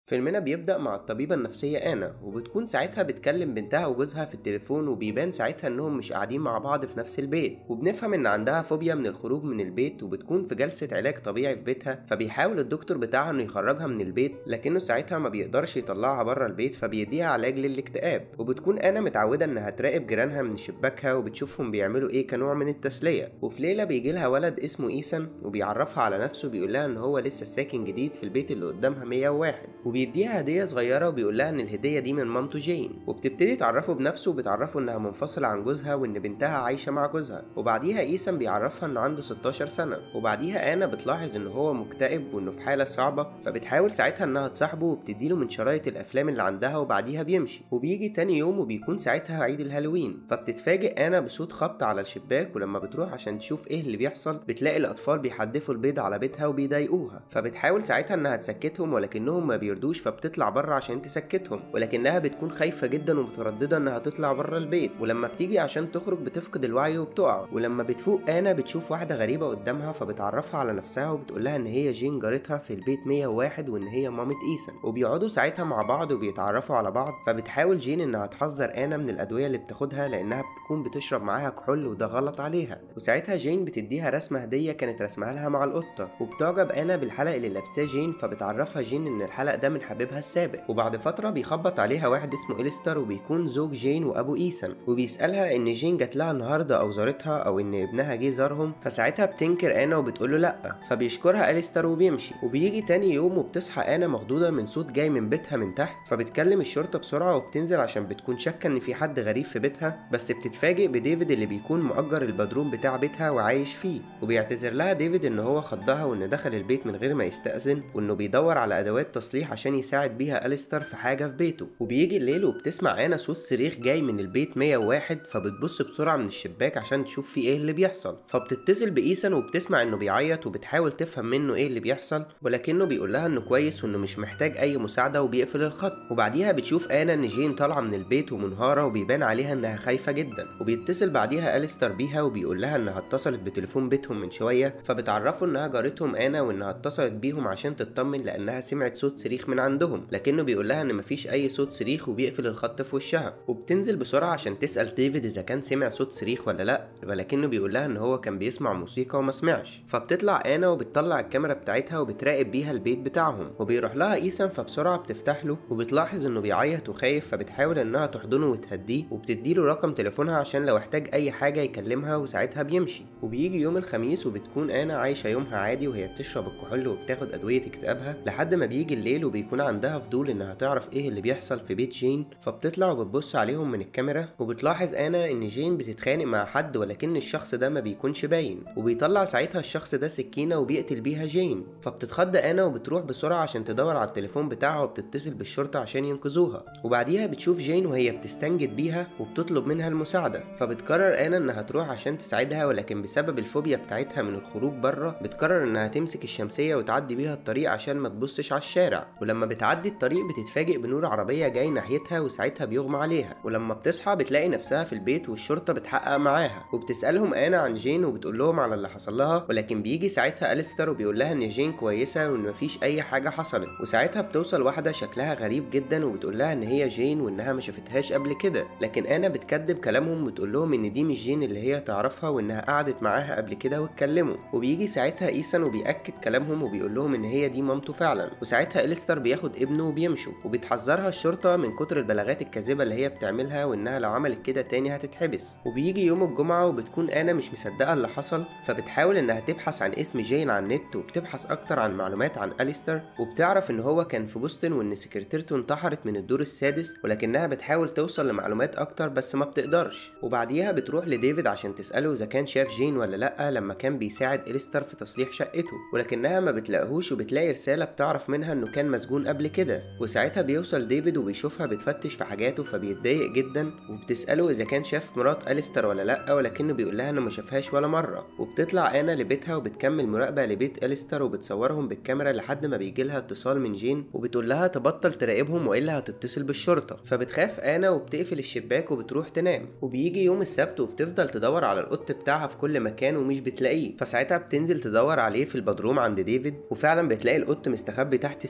فيلمنا بيبدأ مع الطبيبة النفسية آنا وبتكون ساعتها بتكلم بنتها وجوزها في التليفون وبيبان ساعتها إنهم مش قاعدين مع بعض في نفس البيت وبنفهم إن عندها فوبيا من الخروج من البيت وبتكون في جلسة علاج طبيعي في بيتها فبيحاول الدكتور بتاعها إنه يخرجها من البيت لكنه ساعتها ما بيقدرش يطلعها بره البيت فبيديها علاج للاكتئاب وبتكون آنا متعودة إنها تراقب جيرانها من شباكها وبتشوفهم بيعملوا إيه كنوع من التسلية وفي ليلة بيجي لها ولد اسمه إيسان وبيعرفها على نفسه بيقول لها إن هو لسه ساكن جديد في البيت اللي قدامها 101 وبيديها هدية صغيرة وبيقول لها إن الهدية دي من مامته جين وبتبتدي تعرفه بنفسه وبتعرفه إنها منفصلة عن جوزها وإن بنتها عايشة مع جوزها وبعديها إيسان بيعرفها إنه عنده 16 سنة وبعديها آنا بتلاحظ إن هو مكتئب وإنه في حالة صعبة فبتحاول ساعتها إنها تصاحبه وبتديله من شرايط الأفلام اللي عندها وبعديها بيمشي وبيجي تاني يوم وبيكون ساعتها عيد الهالوين فبتتفاجئ آنا بصوت خبط على الشباك ولما بتروح عشان تشوف إيه اللي بيحصل بتلاقي الأطفال بيحدفوا البيض على بيتها وبيضايقوها فبتحاول ساعتها إنها تسكتهم ولكنهم ما بيردوش فبتطلع بره عشان تسكتهم ولكنها بتكون خايفة جدا ومترددة إنها تطلع بره البيت ولما بتيجي عشان تخرج بتفقد الوعي وبتقع ولما بتفوق آنا بتشوف واحدة غريبة قدامها فبتعرفها على نفسها وبتقول لها إن هي جين جارتها في البيت 101 وإن هي مامة إيسان وبيقعدوا ساعتها مع بعض وبيتعرفوا على بعض فبتحاول جين إنها تحذر آنا من الأدوية اللي بتاخدها لأنها بتكون بتشرب معاها كحول وده غلط عليها وساعتها جين بتديها رسمة هدية كانت رسمها لها مع القطة وبتعجب آنا بالحلق اللي لابساه جين فبتعرفها جين إن الحلق ده من حبيبها السابق وبعد فترة بيخبط عليها واحد اسمه إليستر وبيكون زوج جين وأبو إيسان وبيسألها إن جين جات لها النهاردة أو زارتها أو إن ابنها جه زارهم فساعتها بتنكر آنا وبتقوله لأ فبيشكرها إليستر وبيمشي وبيجي تاني يوم وبتصحى آنا مخضوضة من صوت جاي من بيتها من تحت فبتكلم الشرطة بسرعة وبتنزل عشان بتكون شاكة إن في حد غريب في بيتها بس بتتفاجئ بديفيد اللي بيكون مؤجر البدروم بتاع بيتها وعايش فيه وبيعتذر لها ديفيد إن هو خضها وإن دخل البيت من غير ما يستأذن وإنه بيدور على أدوات تصليح عشان يساعد بيها أليستر في حاجة في بيته وبيجي الليل وبتسمع آنا صوت صريخ جاي من البيت 101 فبتبص بسرعة من الشباك عشان تشوف في إيه اللي بيحصل فبتتصل بإيسان وبتسمع إنه بيعيط وبتحاول تفهم منه إيه اللي بيحصل ولكنه بيقول لها إنه كويس وإنه مش محتاج أي مساعدة وبيقفل الخط وبعديها بتشوف آنا إن جين طالعة من البيت ومنهارة وبيبان عليها إنها خايفة جدا وبيتصل بعديها أليستر بيها وبيقول لها إنها اتصلت بتليفون بيتهم من شوية فبتعرفه إنها جارتهم آنا وإنها اتصلت بيهم عشان تطمن لأنها سمعت صوت صريخ من عندهم لكنه بيقول لها إن مفيش أي صوت صريخ وبيقفل الخط في وشها وبتنزل بسرعة عشان تسأل ديفيد إذا كان سمع صوت صريخ ولا لأ ولكنه بيقول لها إن هو كان بيسمع موسيقى وما سمعش فبتطلع آنا وبتطلع الكاميرا بتاعتها وبتراقب بيها البيت بتاعهم وبيروح لها إيسان فبسرعة بتفتح له وبتلاحظ إنه بيعيط وخايف فبتحاول إنها تحضنه وتهديه وبتديله رقم تليفونها عشان لو احتاج أي حاجة يكلمها وساعتها بيمشي وبيجي يوم الخميس وبتكون آنا عايشة يومها عادي وهي بتشرب الكحول وبتاخد أدوية اكتئابها لحد ما بيجي الليل وبيكون عندها فضول إنها تعرف إيه اللي بيحصل في بيت جين فبتطلع وبتبص عليهم من الكاميرا وبتلاحظ آنا إن جين بتتخانق مع حد ولكن الشخص ده ما بيكونش باين وبيطلع ساعتها الشخص ده سكينة وبيقتل بيها جين فبتتخض آنا وبتروح بسرعة عشان تدور على التليفون بتاعها وبتتصل بالشرطة عشان ينقذوها وبعديها بتشوف جين وهي بتستنجد بيها وبتطلب منها المساعدة فبتقرر آنا إنها تروح عشان تساعدها ولكن بسبب الفوبيا بتاعتها من الخروج بره بتقرر إنها تمسك الشمسية وتعدي بيها الطريق عشان ما تبصش على الشارع ولما بتعدي الطريق بتتفاجئ بنور عربية جاي ناحيتها وساعتها بيغمى عليها ولما بتصحى بتلاقي نفسها في البيت والشرطة بتحقق معاها وبتسألهم آنا عن جين وبتقول لهم على اللي حصل لها ولكن بيجي ساعتها أليستر وبيقول لها إن جين كويسة وإن مفيش أي حاجة حصلت وساعتها بتوصل واحدة شكلها غريب جدا وبتقول لها إن هي جين وإنها ما شافتهاش قبل كده لكن آنا بتكذب كلامهم وتقول لهم إن دي مش جين اللي هي تعرفها وإنها قعدت معاها قبل كده واتكلموا وبيجي ساعتها إيسان وبيأكد كلامهم وبيقول لهم إن هي دي مامته فعلا وساعتها إليستر بياخد ابنه وبيمشوا وبتحذرها الشرطة من كتر البلاغات الكاذبة اللي هي بتعملها وإنها لو عملت كده تاني هتتحبس وبيجي يوم الجمعة وبتكون آنا مش مصدقة اللي حصل فبتحاول إنها تبحث عن اسم جين على النت وبتبحث أكتر عن معلومات عن أليستر وبتعرف إن هو كان في بوسطن وإن سكرتيرته انتحرت من الدور السادس ولكنها بتحاول توصل لمعلومات أكتر بس ما بتقدرش وبعديها بتروح لديفيد عشان تسأله إذا كان شاف جين ولا لأ لما كان بيساعد أليستر في تصليح شقته ولكنها ما بتلاقيهوش وبتلاقي رسالة بتعرف منها إنه كان مسجون قبل كده وساعتها بيوصل ديفيد وبيشوفها بتفتش في حاجاته فبيتضايق جدا وبتسأله إذا كان شاف مرات أليستر ولا لأ ولكنه بيقول لها إنه ما شافهاش ولا مرة وبتطلع آنا لبيتها وبتكمل مراقبة لبيت أليستر وبتصورهم بالكاميرا لحد ما بيجي لها اتصال من جين وبتقول لها تبطل تراقبهم وإلا هتتصل بالشرطة فبتخاف آنا وبتقفل الشباك وبتروح تنام وبيجي يوم السبت وبتفضل تدور على القط بتاعها في كل مكان ومش بتلاقيه فساعتها بتنزل تدور عليه في البدروم عند ديفيد وفعلا بتلاقي القط مستخبي تحت السرير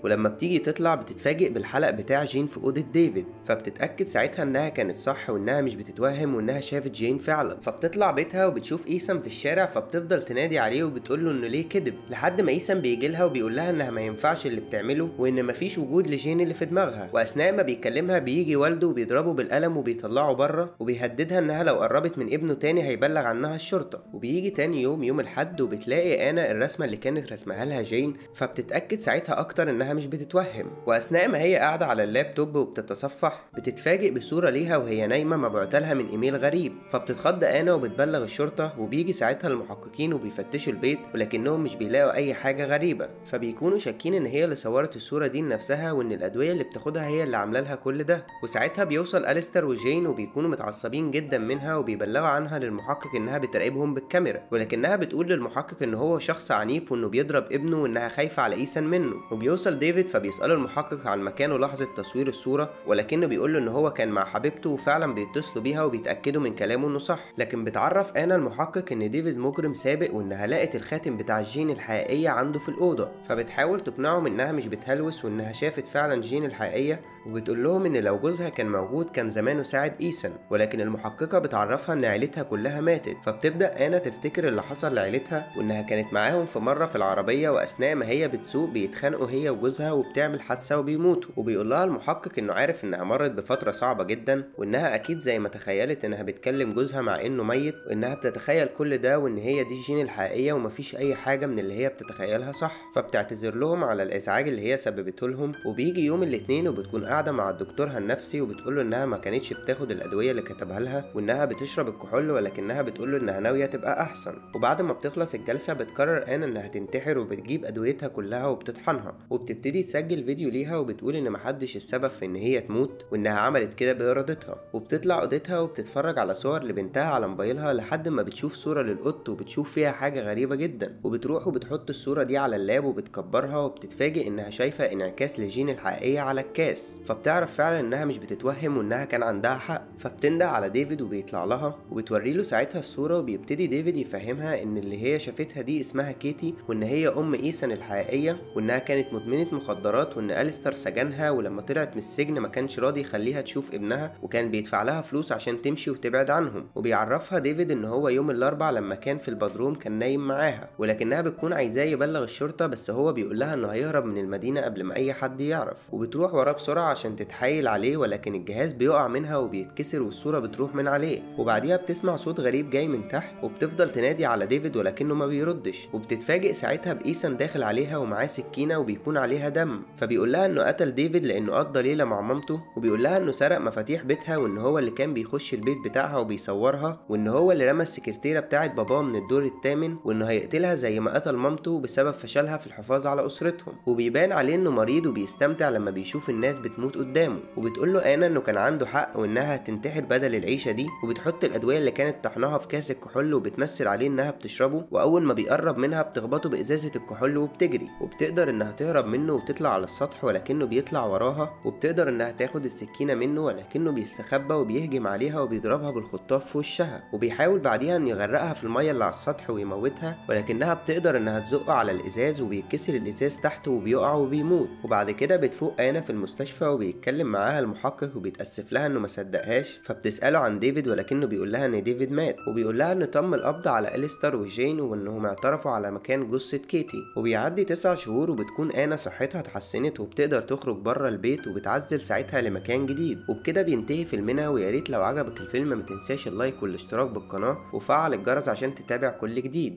ولما بتيجي تطلع بتتفاجئ بالحلق بتاع جين في اوضه ديفيد فبتتاكد ساعتها انها كانت صح وانها مش بتتوهم وانها شافت جين فعلا فبتطلع بيتها وبتشوف ايسان في الشارع فبتفضل تنادي عليه وبتقول له انه ليه كذب لحد ما ايسان بيجي لها وبيقول لها انها ما ينفعش اللي بتعمله وان مفيش وجود لجين اللي في دماغها واثناء ما بيكلمها بيجي والده وبيضربه بالقلم وبيطلعه بره وبيهددها انها لو قربت من ابنه تاني هيبلغ عنها الشرطه وبيجي تاني يوم يوم الحد وبتلاقي انا الرسمه اللي كانت رسمها لها جين فبتتاكد ساعتها اكتر انها مش بتتوهم واثناء ما هي قاعده على اللابتوب وبتتصفح بتتفاجئ بصوره ليها وهي نايمه مبعوته لها من ايميل غريب فبتتخض انا وبتبلغ الشرطه وبيجي ساعتها المحققين وبيفتشوا البيت ولكنهم مش بيلاقوا اي حاجه غريبه فبيكونوا شاكين ان هي اللي صورت الصوره دي لنفسها وان الادويه اللي بتاخدها هي اللي عامله لها كل ده وساعتها بيوصل اليستر وجين وبيكونوا متعصبين جدا منها وبيبلغوا عنها للمحقق انها بتراقبهم بالكاميرا ولكنها بتقول للمحقق ان هو شخص عنيف وانه بيضرب ابنه وانها خايفه على ايسان منه وبيوصل ديفيد فبيساله المحقق عن مكانه لحظه تصوير الصوره ولكنه بيقول له ان هو كان مع حبيبته وفعلا بيتصلوا بيها وبيتاكدوا من كلامه انه صح لكن بتعرف انا المحقق ان ديفيد مجرم سابق وانها لقت الخاتم بتاع جين الحقيقيه عنده في الاوضه فبتحاول تقنعهم انها مش بتهلوس وانها شافت فعلا جين الحقيقيه وبتقول لهم ان لو جوزها كان موجود كان زمانه ساعد ايسن ولكن المحققه بتعرفها ان عيلتها كلها ماتت فبتبدا انا تفتكر اللي حصل لعيلتها وانها كانت معاهم في مره في العربيه واثناء ما هي بتسوق بيتخانقوا هي وجوزها وبتعمل حادثه وبيموتوا وبيقول لها المحقق انه عارف انها مرت بفتره صعبه جدا وانها اكيد زي ما تخيلت انها بتكلم جوزها مع انه ميت وانها بتتخيل كل ده وان هي دي جين الحقيقيه ومفيش اي حاجه من اللي هي بتتخيلها صح فبتعتذر لهم على الازعاج اللي هي سببته لهم وبيجي يوم الاثنين وبتكون قاعده مع دكتورها النفسي وبتقول له انها ما كانتش بتاخد الادويه اللي كتبها لها وانها بتشرب الكحول ولكنها بتقول له انها ناويه تبقى احسن وبعد ما بتخلص الجلسه بتقرر انا انها تنتحر وبتجيب ادويتها كلها وبتطحنها وبتبتدي تسجل فيديو ليها وبتقول ان محدش السبب في ان هي تموت وانها عملت كده بارادتها وبتطلع اوضتها وبتتفرج على صور لبنتها على موبايلها لحد ما بتشوف صوره للقط وبتشوف فيها حاجه غريبه جدا وبتروح وبتحط الصوره دي على اللاب وبتكبرها وبتتفاجئ انها شايفه انعكاس لجين الحقيقيه على الكاس فبتعرف فعلا انها مش بتتوهم وانها كان عندها حق فبتندع على ديفيد وبيطلع لها وبتوري له ساعتها الصوره وبيبتدي ديفيد يفهمها ان اللي هي شافتها دي اسمها كيتي وان هي ام ايسن الحقيقيه وانها كانت مدمنه مخدرات وان اليستر سجنها ولما طلعت من السجن ما كانش راضي يخليها تشوف ابنها وكان بيدفع لها فلوس عشان تمشي وتبعد عنهم وبيعرفها ديفيد ان هو يوم الاربع لما كان في البدروم كان نايم معاها ولكنها بتكون عايزاه يبلغ الشرطه بس هو بيقول لها انه هيهرب من المدينه قبل ما اي حد يعرف وبتروح وراه بسرعه عشان تتحايل عليه ولكن الجهاز بيقع منها وبيتكسر والصوره بتروح من عليه وبعديها بتسمع صوت غريب جاي من تحت وبتفضل تنادي على ديفيد ولكنه ما بيردش وبتتفاجئ ساعتها بايسن داخل عليها ومعاه سكينه وبيكون عليها دم فبيقول لها انه قتل ديفيد لانه قضى ليله مع مامته وبيقول لها انه سرق مفاتيح بيتها وان هو اللي كان بيخش البيت بتاعها وبيصورها وان هو اللي رمى السكرتيره بتاعت باباه من الدور الثامن وانه هيقتلها زي ما قتل مامته بسبب فشلها في الحفاظ على اسرتهم وبيبان عليه انه مريض وبيستمتع لما بيشوف الناس بتموت قدامه وبتقول له انا انه كان عنده حق وانها هتنتحر بدل العيشه دي وبتحط الادويه اللي كانت طحناها في كاس الكحول وبتمثل عليه انها بتشربه واول ما بيقرب منها بتخبطه بازازه الكحول وبتجري وبتقدر انها تهرب منه وتطلع على السطح ولكنه بيطلع وراها وبتقدر انها تاخد السكينه منه ولكنه بيستخبى وبيهجم عليها وبيضربها بالخطاف في وشها وبيحاول بعديها ان يغرقها في الميه اللي على السطح ويموتها ولكنها بتقدر انها تزقه على الازاز وبيتكسر الازاز تحته وبيقع وبيموت وبعد كده بتفوق انا في المستشفى وبيتكلم معاها المحقق وبيتاسف لها انه ما صدقهاش فبتساله عن ديفيد ولكنه بيقول لها ان ديفيد مات وبيقول لها ان تم القبض على اليستر وجين وانهم اعترفوا على مكان جثه كيتي وبيعدي تسع شهور وبتكون انا صحتها اتحسنت وبتقدر تخرج بره البيت وبتعزل ساعتها لمكان جديد وبكده بينتهي فيلمنا ويا ريت لو عجبك الفيلم ما تنساش اللايك والاشتراك بالقناه وفعل الجرس عشان تتابع كل جديد